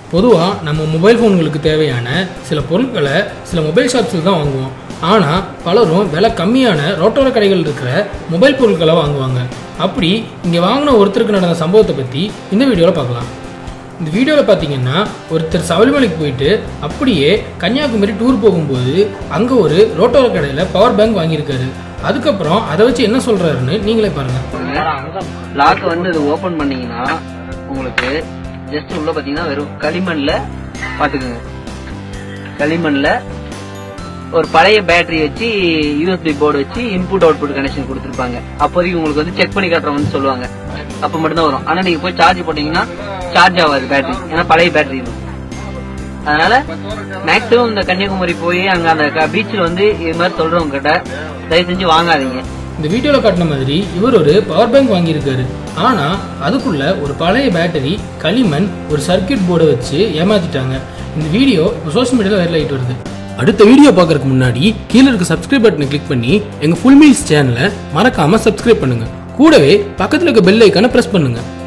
பொதுவாக நம்ம மொபைல் ஃபோன்களுக்கு தேவையான சில பொருட்களை சில மொபைல் ஷாப்ஸில் தான் வாங்குவோம் ஆனால் பலரும் விலை கம்மியான ரோட்டோர கடைகள் இருக்கிற மொபைல் பொருட்களை வாங்குவாங்க அப்படி இங்கே வாங்கின ஒருத்தருக்கு நடந்த சம்பவத்தை பற்றி இந்த வீடியோவில் பார்க்கலாம் இந்த வீடியோவில் பார்த்தீங்கன்னா ஒருத்தர் சபரிமலைக்கு போயிட்டு அப்படியே கன்னியாகுமரி டூர் போகும்போது அங்கே ஒரு ரோட்டோர கடையில் பவர் பேங்க் வாங்கியிருக்காரு அதுக்கப்புறம் அதை வச்சு என்ன சொல்கிறாருன்னு நீங்களே பாருங்கள் லாக் வந்து இது ஓபன் பண்ணீங்கன்னா உங்களுக்கு ஜஸ்ட் உள்ள பாத்தீங்கன்னா வெறும் களிமண்ல பாத்துக்கோங்க களிமண்ல ஒரு பழைய பேட்டரி வச்சு யூஎஸ்பி போர்டு வச்சு இன்புட் அவுட்புட் கனெக்ஷன் கொடுத்துருப்பாங்க அப்போதைக்கு உங்களுக்கு வந்து செக் பண்ணி காட்டுறோம்னு சொல்லுவாங்க அப்ப மட்டும் தான் வரும் ஆனா நீங்க போய் சார்ஜ் போட்டீங்கன்னா சார்ஜ் ஆகாது பேட்டரி ஏன்னா பழைய பேட்டரி இருக்கும் அதனால மேக்ஸிமம் இந்த கன்னியாகுமரி போய் அங்க அந்த பீச்சில் வந்து இது மாதிரி சொல்றவங்க கிட்ட தயவு செஞ்சு வாங்காதீங்க இந்த வீடியோவில் காட்டின மாதிரி இவர் ஒரு பவர் பேங்க் வாங்கியிருக்காரு ஆனால் அதுக்குள்ள ஒரு பழைய பேட்டரி களிமண் ஒரு சர்க்கியூட் போர்டை வச்சு ஏமாத்திட்டாங்க இந்த வீடியோ இப்போ சோஷியல் மீடியாவில் வைரல் ஆகிட்டு வருது அடுத்த வீடியோ பார்க்கறதுக்கு முன்னாடி கீழே இருக்க சப்ஸ்கிரைப் பட்டனை கிளிக் பண்ணி எங்கள் ஃபுல் மீல்ஸ் சேனலை மறக்காமல் சப்ஸ்கிரைப் பண்ணுங்க கூடவே பக்கத்தில் இருக்க பெல் ஐக்கானை ப்ரெஸ் பண்ணுங்க